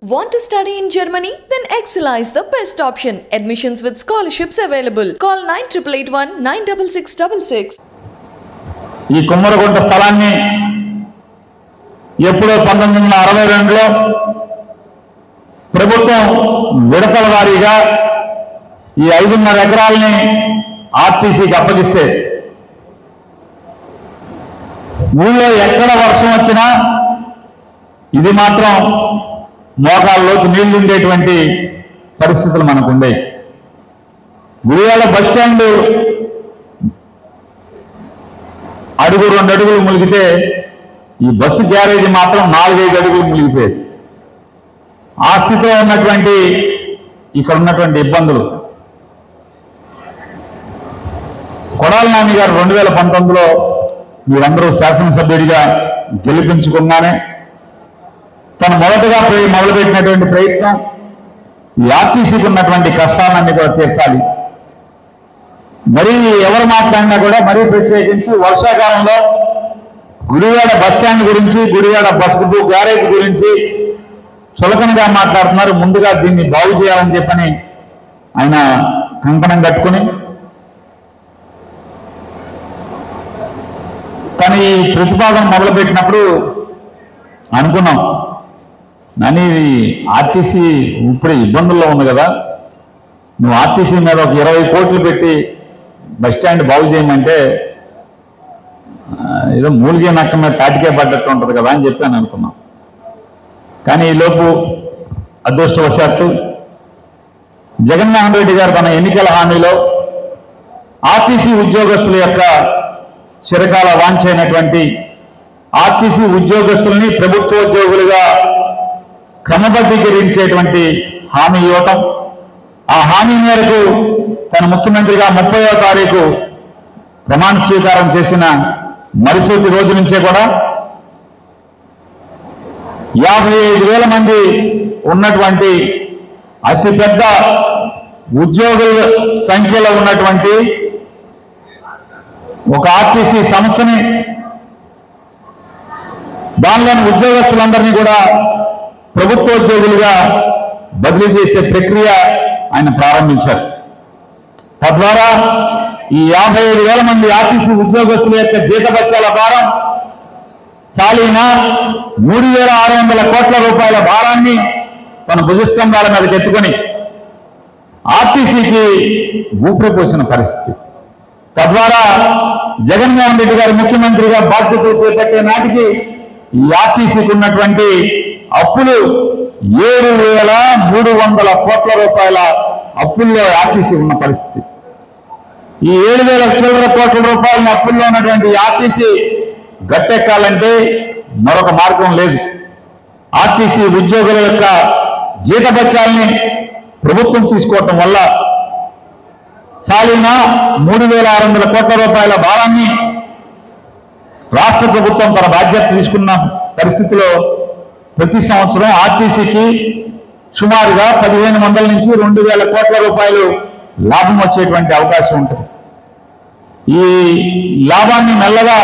Want to study in Germany? Then Excella is the best option. Admissions with scholarships available. Call 9881 96666. ఈ కుమ్మరగుంట స్థలాన్ని ఎప్పుడో పంతొమ్మిది వందల అరవై రెండులో ప్రభుత్వం విడతల వారీగా ఈ ఐదున్నర ఎకరాలని ఆర్టీసీకి అప్పగిస్తే ఊళ్ళో ఎక్కడ వర్షం వచ్చినా ఇది మాత్రం మోకాల్లోకి నీళ్లు ఉండేటువంటి పరిస్థితులు మనకు ఉండేవి గుడివాడ బస్ స్టాండ్ అడుగు రెండు అడుగులు మునిగితే ఈ బస్సు గ్యారేజీ మాత్రం నాలుగైదు అడుగులు మునిగిపోయేది ఆ స్థితిలో ఉన్నటువంటి ఇక్కడ ఉన్నటువంటి ఇబ్బందులు కొడాల నాని గారు రెండు వేల పంతొమ్మిదిలో మీరందరూ శాసనసభ్యుడిగా గెలిపించుకున్నానే తను మొదటగా పోయి మొదలుపెట్టినటువంటి ప్రయత్నం ఈ ఆర్టీసీకి ఉన్నటువంటి కష్టాలన్నీ కూడా తీర్చాలి మరి ఎవరు మాట్లాడినా కూడా మరీ ప్రత్యేకించి వర్షాకాలంలో గుడివాడ బస్ స్టాండ్ గురించి గుడివాడ బస్ గ్యారేజ్ గురించి చులకనగా మాట్లాడుతున్నారు ముందుగా దీన్ని బాగు చేయాలని చెప్పని ఆయన కంకణం కట్టుకుని తను ఈ ప్రతిపాదన మొదలుపెట్టినప్పుడు అనుకున్నాం నాని ఇది ఆర్టీసీ ఇప్పుడే ఇబ్బందుల్లో ఉంది కదా నువ్వు ఆర్టీసీ మీద ఒక ఇరవై కోట్లు పెట్టి బస్ స్టాండ్ బాగు చేయమంటే ఆ, ఏదో మూలిగే నక్క మీద తాటికే పడ్డట్టు ఉంటుంది కదా అని చెప్పాను అనుకున్నాం కానీ ఈలోపు అదృష్టవశాత్తు జగన్మోహన్ రెడ్డి గారు తన ఎన్నికల హామీలో ఆర్టీసీ ఉద్యోగస్తుల యొక్క చిరకాల వాంఛైనటువంటి ఆర్టీసీ ఉద్యోగస్తుల్ని ప్రభుత్వోద్యోగులుగా క్రమబద్ధీకరించేటువంటి హామీ ఇవ్వటం ఆ హామీ మేరకు తన ముఖ్యమంత్రిగా ముప్పైవ తారీఖు ప్రమాణ స్వీకారం చేసిన మరుసటి రోజు నుంచే కూడా యాభై ఐదు వేల మంది ఉన్నటువంటి అతిపెద్ద ఉద్యోగుల సంఖ్యలో ఉన్నటువంటి ఒక ఆర్టీసీ సంస్థని దానిలోని ఉద్యోగస్తులందరినీ కూడా ప్రభుత్వోద్యోగులుగా బదిలీ చేసే ప్రక్రియ ఆయన ప్రారంభించారు తద్వారా ఈ యాభై ఐదు వేల మంది ఆర్టీసీ ఉద్యోగస్తుల యొక్క జీతభత్యాల భారం సాలీనా మూడు వేల ఆరు వందల కోట్ల రూపాయల భారాన్ని తన భుజస్కంధాల మీదకి ఎత్తుకొని ఆర్టీసీకి ఊపిరి పోసిన పరిస్థితి తద్వారా జగన్మోహన్ రెడ్డి గారు ముఖ్యమంత్రిగా బాధ్యతలు చేపట్టే నాటికి ఈ ఆర్టీసీకి ఉన్నటువంటి అప్పులు ఏడు వేల మూడు వందల కోట్ల రూపాయల అప్పుల్లో ఆర్టీసీ ఉన్న పరిస్థితి ఈ ఏడు వేల చిల్లర కోట్ల రూపాయల అప్పుల్లో ఉన్నటువంటి ఈ ఆర్టీసీ గట్టెక్కాలంటే మరొక మార్గం లేదు ఆర్టీసీ ఉద్యోగుల యొక్క జీతభత్యాల్ని ప్రభుత్వం తీసుకోవటం వల్ల సాలిన మూడు వేల ఆరు వందల కోట్ల రూపాయల భారాన్ని రాష్ట్ర ప్రభుత్వం తన బాధ్యత తీసుకున్న పరిస్థితిలో ప్రతి సంవత్సరం ఆర్టీసీకి సుమారుగా పదిహేను వందల నుంచి రెండు వేల కోట్ల రూపాయలు లాభం వచ్చేటువంటి అవకాశం ఉంటుంది ఈ లాభాన్ని మెల్లగా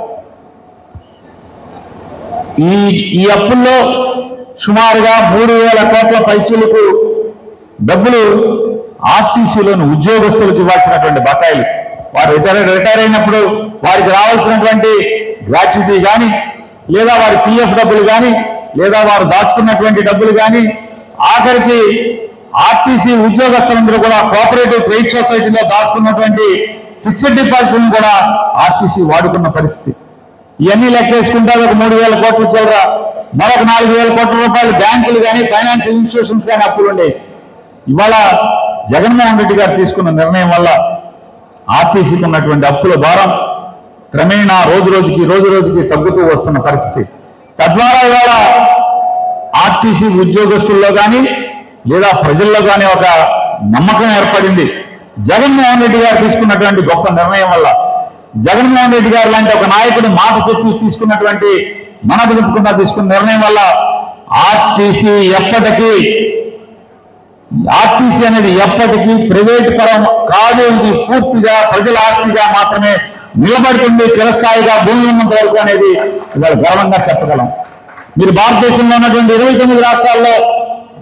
ఈ ఈ అప్పుల్లో సుమారుగా మూడు వేల కోట్ల పైచీలకు డబ్బులు ఆర్టీసీలోని ఉద్యోగస్తులకు ఇవ్వాల్సినటువంటి బకాయిలు వారు రిటైర్ రిటైర్ అయినప్పుడు వారికి రావాల్సినటువంటి గ్రాట్యుటీ కానీ లేదా వారి పిఎఫ్ డబ్బులు కానీ లేదా వారు దాచుకున్నటువంటి డబ్బులు కానీ ఆఖరికి ఆర్టీసీ ఉద్యోగస్తులందరూ కూడా కోఆపరేటివ్ క్రెడిట్ సొసైటీలో దాచుకున్నటువంటి ఫిక్స్డ్ డిపాజిట్లను కూడా ఆర్టీసీ వాడుకున్న పరిస్థితి ఇవన్నీ లెక్కేసుకుంటే ఒక మూడు వేల కోట్ల చిల్లర మరొక నాలుగు వేల కోట్ల రూపాయలు బ్యాంకులు కానీ ఫైనాన్షియల్ ఇన్స్టిట్యూషన్స్ కానీ అప్పులు ఉండేవి ఇవాళ జగన్మోహన్ రెడ్డి గారు తీసుకున్న నిర్ణయం వల్ల ఆర్టీసీకి ఉన్నటువంటి అప్పుల భారం క్రమేణా రోజు రోజుకి రోజు రోజుకి తగ్గుతూ వస్తున్న పరిస్థితి తద్వారా ఇవాళ ఆర్టీసీ ఉద్యోగస్తుల్లో కానీ లేదా ప్రజల్లో కానీ ఒక నమ్మకం ఏర్పడింది జగన్మోహన్ రెడ్డి గారు తీసుకున్నటువంటి గొప్ప నిర్ణయం వల్ల జగన్మోహన్ రెడ్డి గారు లాంటి ఒక నాయకుడు మాట చెప్పి తీసుకున్నటువంటి మనదింపుకుండా తీసుకున్న నిర్ణయం వల్ల ఆర్టీసీ ఎప్పటికీ ఆర్టీసీ అనేది ఎప్పటికీ ప్రైవేట్ పరం కాదు ఇది పూర్తిగా ప్రజల ఆస్తిగా మాత్రమే నిలబడుతుంది చిరస్థాయిగా భూమి ఉన్నంత వరకు అనేది ఇవాళ గర్వంగా చెప్పగలం మీరు భారతదేశంలో ఉన్నటువంటి ఇరవై తొమ్మిది రాష్ట్రాల్లో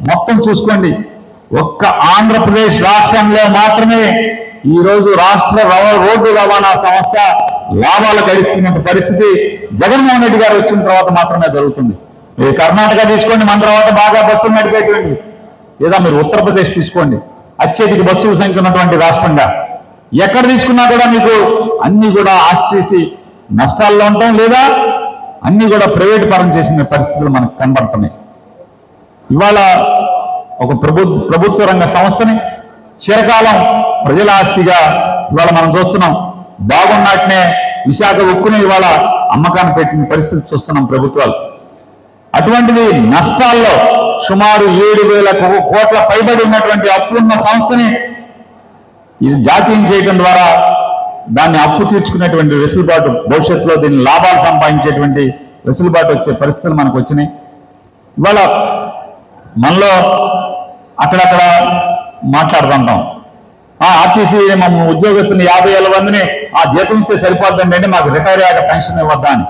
మొత్తం చూసుకోండి ఒక్క ఆంధ్రప్రదేశ్ రాష్ట్రంలో మాత్రమే ఈ రోజు రాష్ట్ర రవ- రోడ్డు రవాణా సంస్థ లాభాలు గడిస్తున్న పరిస్థితి జగన్మోహన్ రెడ్డి గారు వచ్చిన తర్వాత మాత్రమే జరుగుతుంది మీరు కర్ణాటక తీసుకోండి మన తర్వాత బాగా బస్సులు నడిపేటువంటి లేదా మీరు ఉత్తరప్రదేశ్ తీసుకోండి అత్యధిక బస్సుల సంఖ్య ఉన్నటువంటి రాష్ట్రంగా ఎక్కడ తీసుకున్నా కూడా మీకు అన్ని కూడా ఆస్ట్రీసి నష్టాల్లో ఉంటాం లేదా అన్ని కూడా ప్రైవేట్ పరం చేసిన పరిస్థితులు మనకు కనబడుతున్నాయి ఇవాళ ఒక ప్రభు ప్రభుత్వ రంగ సంస్థని చిరకాలం ప్రజల ఆస్తిగా ఇవాళ మనం చూస్తున్నాం బాగున్నట్నే విశాఖ ఉక్కుని ఇవాళ అమ్మకాన్ని పెట్టిన పరిస్థితి చూస్తున్నాం ప్రభుత్వాలు అటువంటిది నష్టాల్లో సుమారు ఏడు వేల కో- కోట్ల పైబడి ఉన్నటువంటి అప్పున్న సంస్థని ఇది జాతీయం చేయడం ద్వారా దాన్ని అప్పు తీర్చుకునేటువంటి వెసులుబాటు భవిష్యత్తులో దీన్ని లాభాలు సంపాదించేటువంటి వెసులుబాటు వచ్చే పరిస్థితులు మనకు వచ్చినాయి ఇవాళ మనలో అక్కడక్కడ మాట్లాడుతుంటాం ఆ ఆర్టీసీ మన ఉద్యోగస్తుని యాభై ఏళ్ళ మందిని ఆ జీతం ఇస్తే సరిపోద్దండి అంటే మాకు రిటైర్ అయ్యాక పెన్షన్ ఇవ్వద్దా అని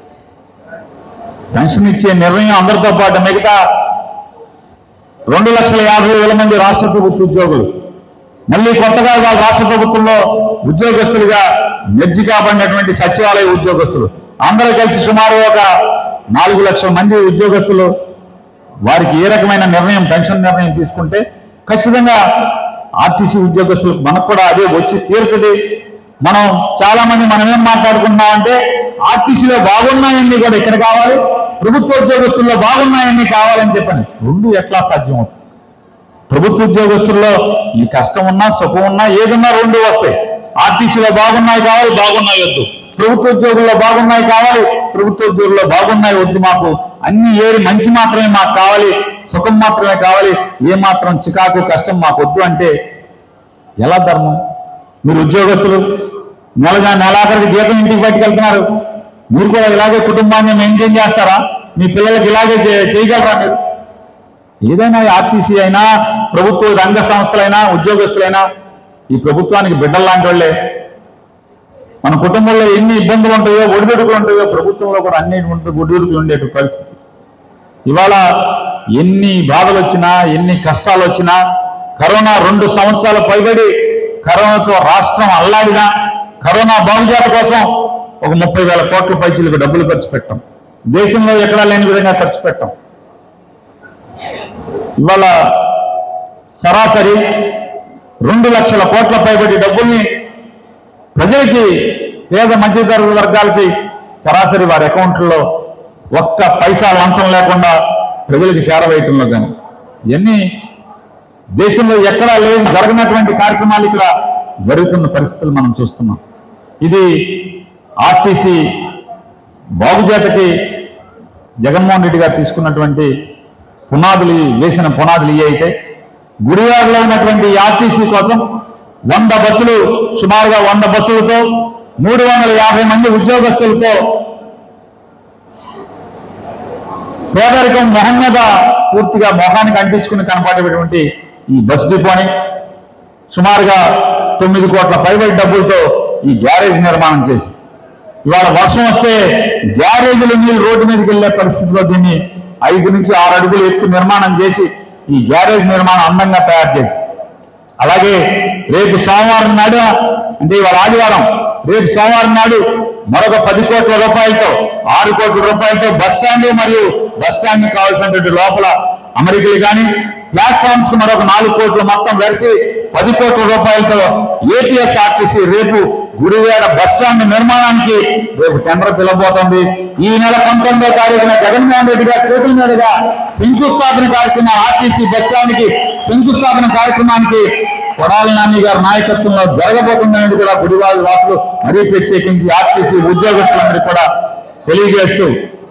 పెన్షన్ ఇచ్చే నిర్ణయం అందరితో పాటు మిగతా రెండు లక్షల యాభై వేల మంది రాష్ట్ర ప్రభుత్వ ఉద్యోగులు మళ్ళీ కొత్తగా వాళ్ళ రాష్ట్ర ప్రభుత్వంలో ఉద్యోగస్తులుగా మెర్జి కాబడినటువంటి సచివాలయ ఉద్యోగస్తులు అందరూ కలిసి సుమారు ఒక నాలుగు లక్షల మంది ఉద్యోగస్తులు వారికి ఏ రకమైన నిర్ణయం పెన్షన్ నిర్ణయం తీసుకుంటే ఖచ్చితంగా ఆర్టీసీ ఉద్యోగస్తులకు మనకు కూడా అదే వచ్చి తీరుతుంది మనం చాలా మంది మనం ఏం మాట్లాడుకుంటున్నాం అంటే ఆర్టీసీలో బాగున్నాయన్నీ కూడా ఇక్కడ కావాలి ప్రభుత్వ ఉద్యోగస్తుల్లో బాగున్నాయన్నీ కావాలని చెప్పని రెండు ఎట్లా సాధ్యం అవుతుంది ప్రభుత్వ ఉద్యోగస్తుల్లో ఈ కష్టం ఉన్నా సుఖం ఉన్నా ఏదున్నా రెండు వస్తాయి ఆర్టీసీలో బాగున్నాయి కావాలి బాగున్నాయి వద్దు ప్రభుత్వ ఉద్యోగుల్లో బాగున్నాయి కావాలి ప్రభుత్వ ఉద్యోగుల్లో బాగున్నాయి వద్దు మాకు అన్ని ఏది మంచి మాత్రమే మాకు కావాలి సుఖం మాత్రమే కావాలి ఏ మాత్రం చికాకు కష్టం మాకు వద్దు అంటే ఎలా ధర్మం మీరు ఉద్యోగస్తులు నెలగా నెలాఖరికి జీతం ఇంటికి పట్టుకెళ్తున్నారు మీరు కూడా ఇలాగే కుటుంబాన్ని మెయింటైన్ చేస్తారా మీ పిల్లలకి ఇలాగే చే- చేయగలరా మీరు ఏదైనా ఆర్టీసీ అయినా ప్రభుత్వ రంగ సంస్థలైనా ఉద్యోగస్తులైనా ఈ ప్రభుత్వానికి బిడ్డల్లాంటి వాళ్ళే మన కుటుంబంలో ఎన్ని ఇబ్బందులు ఉంటాయో ఒడిదుడుకులు ఉంటాయో ప్రభుత్వంలో కూడా అన్ని ఒడిదుడుకులు ఉండే పరిస్థితి ఇవాళ ఎన్ని బాధలు వచ్చినా ఎన్ని కష్టాలు వచ్చినా కరోనా రెండు సంవత్సరాల పైబడి కరోనాతో రాష్ట్రం అల్లాడినా కరోనా బాగుజాత కోసం ఒక ముప్పై వేల కోట్ల పైచీలకు డబ్బులు ఖర్చు పెట్టాం దేశంలో ఎక్కడా లేని విధంగా ఖర్చు పెట్టాం ఇవాళ సరాసరి రెండు లక్షల కోట్ల పైబడి డబ్బుల్ని ప్రజలకి పేద మధ్యతరగతి వర్గాలకి సరాసరి వారి అకౌంట్లలో ఒక్క పైసా లంచం లేకుండా ప్రజలకు చేరవేయటంలో కానీ ఇవన్నీ దేశంలో ఎక్కడా లేని జరగనటువంటి కార్యక్రమాలు ఇక్కడ జరుగుతున్న పరిస్థితులు మనం చూస్తున్నాం ఇది ఆర్టీసీ బాగుజాతకి జగన్మోహన్ రెడ్డి గారు తీసుకున్నటువంటి పునాదులు ఇవి, వేసిన పునాదులు ఇవి అయితే గుడివాడలో ఉన్నటువంటి ఈ ఆర్టీసీ కోసం వంద బస్సులు సుమారుగా వంద బస్సులతో మూడు వందల యాభై మంది ఉద్యోగస్తులతో పేదరికం మొహం మీద పూర్తిగా మొహానికి అంటించుకుని కనపడేటువంటి ఈ బస్ డిపోని సుమారుగా తొమ్మిది కోట్ల పైబడి డబ్బులతో ఈ గ్యారేజ్ నిర్మాణం చేసి ఇవాళ వర్షం వస్తే గ్యారేజీలు నీళ్ళు రోడ్డు మీదకి వెళ్లే పరిస్థితిలో దీన్ని ఐదు నుంచి ఆరు అడుగులు ఎత్తు నిర్మాణం చేసి ఈ గ్యారేజ్ నిర్మాణం అందంగా తయారు చేసి అలాగే రేపు సోమవారం నాడు అంటే ఇవాళ ఆదివారం రేపు సోమవారం నాడు మరొక పది కోట్ల రూపాయలతో ఆరు కోట్ల రూపాయలతో బస్ స్టాండ్ మరియు బస్ స్టాండ్ కావాల్సినటువంటి లోపల అమెరికలు కానీ ప్లాట్ఫామ్స్ కు మరొక నాలుగు కోట్లు మొత్తం కలిసి పది కోట్ల రూపాయలతో ఏపీఎస్ ఆర్టీసీ రేపు గుడివాడ బస్ స్టాండ్ నిర్మాణానికి రేపు టెండర్ పిలవబోతోంది ఈ నెల పంతొమ్మిదో తారీఖున జగన్మోహన్ రెడ్డి గారి చేతుల మీదుగా శంకుస్థాపన కార్యక్రమం ఆర్టీసీ బస్ స్టాండ్ కి శంకుస్థాపన కార్యక్రమానికి కొడాలి నాని గారి నాయకత్వంలో జరగబోతుందనేది కూడా గుడివాడ వాసులు మరీ ప్రత్యేకించి ఆర్టీసీ ఉద్యోగస్తులందరికీ కూడా తెలియజేస్తూ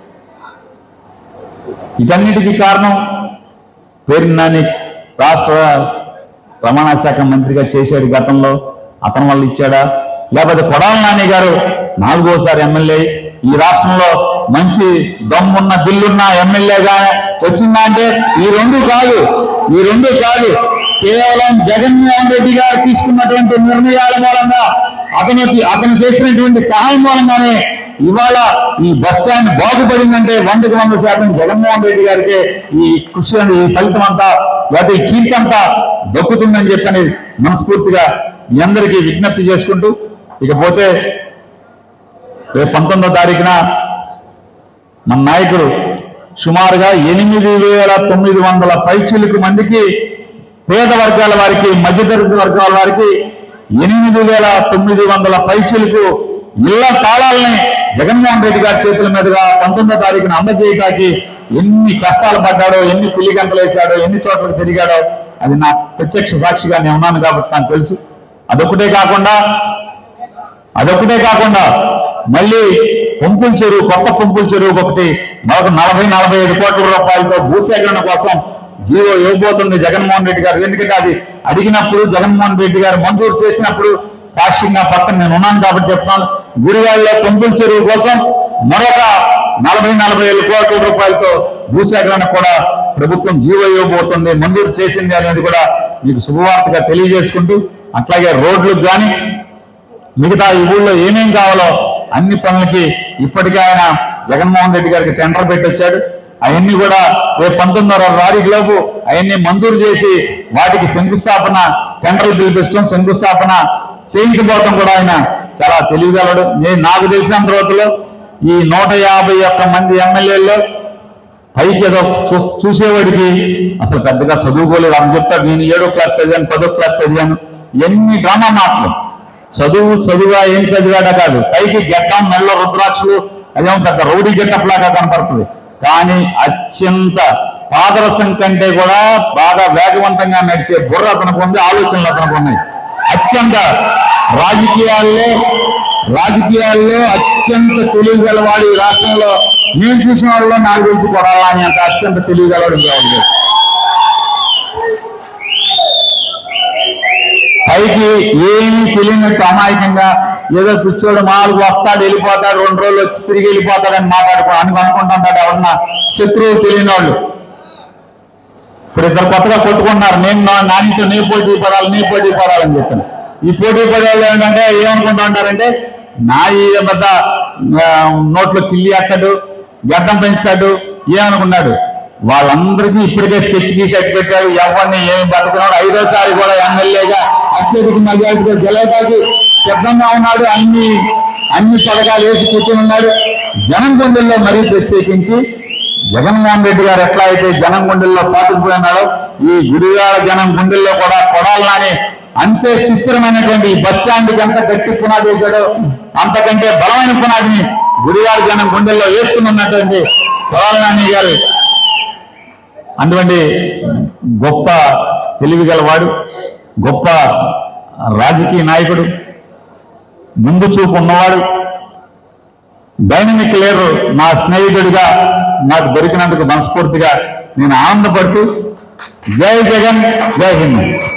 వీటన్నిటికీ కారణం పేరు నాని రాష్ట్ర రవాణా శాఖ మంత్రిగా చేశాడు గతంలో అతని వల్ల ఇచ్చాడా లేకపోతే కొడాల నాని గారు నాలుగోసారి ఎమ్మెల్యే ఈ రాష్ట్రంలో మంచి దమ్మున్న దిల్లున్న ఎమ్మెల్యేగా వచ్చిందా అంటే ఈ రెండు కాదు ఈ రెండు కాదు కేవలం జగన్మోహన్ రెడ్డి గారు తీసుకున్నటువంటి నిర్ణయాల మూలంగా అతనికి అతను చేసినటువంటి సహాయం మూలంగానే ఇవాళ ఈ బస్ స్టాండ్ బాగుపడిందంటే వందకి వంద శాతం జగన్మోహన్ రెడ్డి గారికి ఈ కృషి అనేది ఈ ఫలితం అంతా లేకపోతే ఈ కీర్తి అంతా దక్కుతుందని చెప్పని మనస్ఫూర్తిగా మీ అందరికీ విజ్ఞప్తి చేసుకుంటూ ఇకపోతే రేపు పంతొమ్మిదో తారీఖున మన నాయకుడు సుమారుగా ఎనిమిది వేల తొమ్మిది వందల పైచిలకు మందికి పేద వర్గాల వారికి మధ్యతరగతి వర్గాల వారికి ఎనిమిది వేల తొమ్మిది వందల పైచిలకు ఇళ్ల తాళాలని జగన్మోహన్ రెడ్డి గారి చేతుల మీదుగా పంతొమ్మిదో తారీఖున అందజేయటానికి ఎన్ని కష్టాలు పడ్డాడో ఎన్ని పులి గంటలు వేశాడో ఎన్ని చోట్లకు తిరిగాడో అది నా ప్రత్యక్ష సాక్షిగా నేను ఉన్నాను కాబట్టి నాకు తెలుసు అదొకటే కాకుండా అదొకటే కాకుండా మళ్ళీ పంపుల చెరువు కొత్త పంపుల చెరువు ఒకటి మరొక నలభై నలభై ఐదు కోట్ల రూపాయలతో భూసేకరణ కోసం జీవో ఇవ్వబోతుంది జగన్మోహన్ రెడ్డి గారు ఎందుకంటే అది అడిగినప్పుడు జగన్మోహన్ రెడ్డి గారు మంజూరు చేసినప్పుడు సాక్ష్యంగా పక్కన నేను ఉన్నాను కాబట్టి చెప్తున్నాను గుడివాడలో పంపుల చెరువు కోసం మరొక నలభై నలభై ఐదు కోట్ల రూపాయలతో భూసేకరణ కూడా ప్రభుత్వం జీవో ఇవ్వబోతుంది మంజూరు చేసింది అనేది కూడా మీకు శుభవార్తగా తెలియజేసుకుంటూ అట్లాగే రోడ్లకు కానీ మిగతా ఈ ఊళ్ళో ఏమేం కావాలో అన్ని పనులకి ఇప్పటికే ఆయన జగన్మోహన్ రెడ్డి గారికి టెండర్ పెట్టొచ్చాడు అవన్నీ కూడా రేపు పంతొమ్మిదో తారీఖు లోపు అవన్నీ మంజూరు చేసి వాటికి శంకుస్థాపన టెండర్లు పిలిపిస్తాం శంకుస్థాపన చేయించబోవటం కూడా ఆయన చాలా తెలియగలడు నేను నాకు తెలిసినంత రోజుల్లో ఈ నూట యాభై ఒక్క మంది ఎమ్మెల్యేల్లో పైకి ఏదో చూ- చూసేవాడికి అసలు పెద్దగా చదువుకోలేదు అని చెప్తాడు నేను ఏడో క్లాస్ చదివాను పదో క్లాస్ చదివాను ఎన్ని డ్రామా మాటలు చదువు చదువా ఏం చదివాడా కాదు పైకి గెట్టం మెల్ల రుద్రాక్షలు అదేమో పెద్ద రౌడీ గెట్టప్ లాగా కనపడుతుంది కానీ అత్యంత పాదరసం కంటే కూడా బాగా వేగవంతంగా నడిచే బుర్ర అతనికి ఉంది ఆలోచనలు అతనికి ఉన్నాయి అత్యంత రాజకీయాల్లో రాజకీయాల్లో అత్యంత తెలివి గలవాడు ఈ రాష్ట్రంలో నేను చూసిన వాళ్ళలో నాకు తెలిసి కొడాలని అంత అత్యంత తెలివి గలవాడు ఇంకెవరు లేరు. పైకి ఏమీ తెలియనట్టు అమాయకంగా ఏదో కూర్చోడు మాలకు వస్తాడు వెళ్ళిపోతాడు రెండు రోజులు వచ్చి తిరిగి వెళ్ళిపోతాడని మాట్లాడుకో అని అనుకుంటుంటాడు ఎవరన్నా శత్రువు తెలియని వాళ్ళు ఇప్పుడు ఇద్దరు కొత్తగా కొట్టుకున్నారు నేను నా- నానితో నీ పోటీ పడాలి నీ పోటీ పడాలని చెప్పాను ఈ పోటీ పడేవాళ్ళు ఏంటంటే ఏమనుకుంటా ఉంటారంటే నా ఈ పెద్ద ఆ, నోట్లో కిల్లి వేస్తాడు గడ్డం పెంచుతాడు ఏమనుకున్నాడు వాళ్ళందరికీ ఇప్పటికే స్కెచ్ గీసి అట్టు పెట్టాడు ఎవరిని ఏమి బతుకున్నాడు ఐదోసారి కూడా ఎమ్మెల్యేగా అత్యధిక మెజార్టీతో గెలవడానికి సిద్ధంగా ఉన్నాడు అన్ని అన్ని పథకాలు వేసి కూర్చుని ఉన్నాడు జనం గుండెల్లో మరీ ప్రత్యేకించి జగన్మోహన్ రెడ్డి గారు ఎట్లా అయితే జనం గుండెల్లో పాతుకుపోయినాడో ఈ గుడివాడ జనం గుండెల్లో కూడా కొడాలని అంతే సుస్థిరమైనటువంటి ఈ బస్ స్టాండ్కి ఎంత గట్టి పునాది వేశాడో అంతకంటే బలమైన పునాదిని గుడివాడ జనం గుండెల్లో వేసుకుని ఉన్నటువంటి కొడాలని గారు అటువంటి గొప్ప తెలివి గలవాడు గొప్ప రాజకీయ నాయకుడు ముందు చూపు ఉన్నవాడు డైనమిక్ లీడర్ నా స్నేహితుడిగా నాకు దొరికినందుకు మనస్ఫూర్తిగా నేను ఆనందపడుతూ జై జగన్ జై హింద్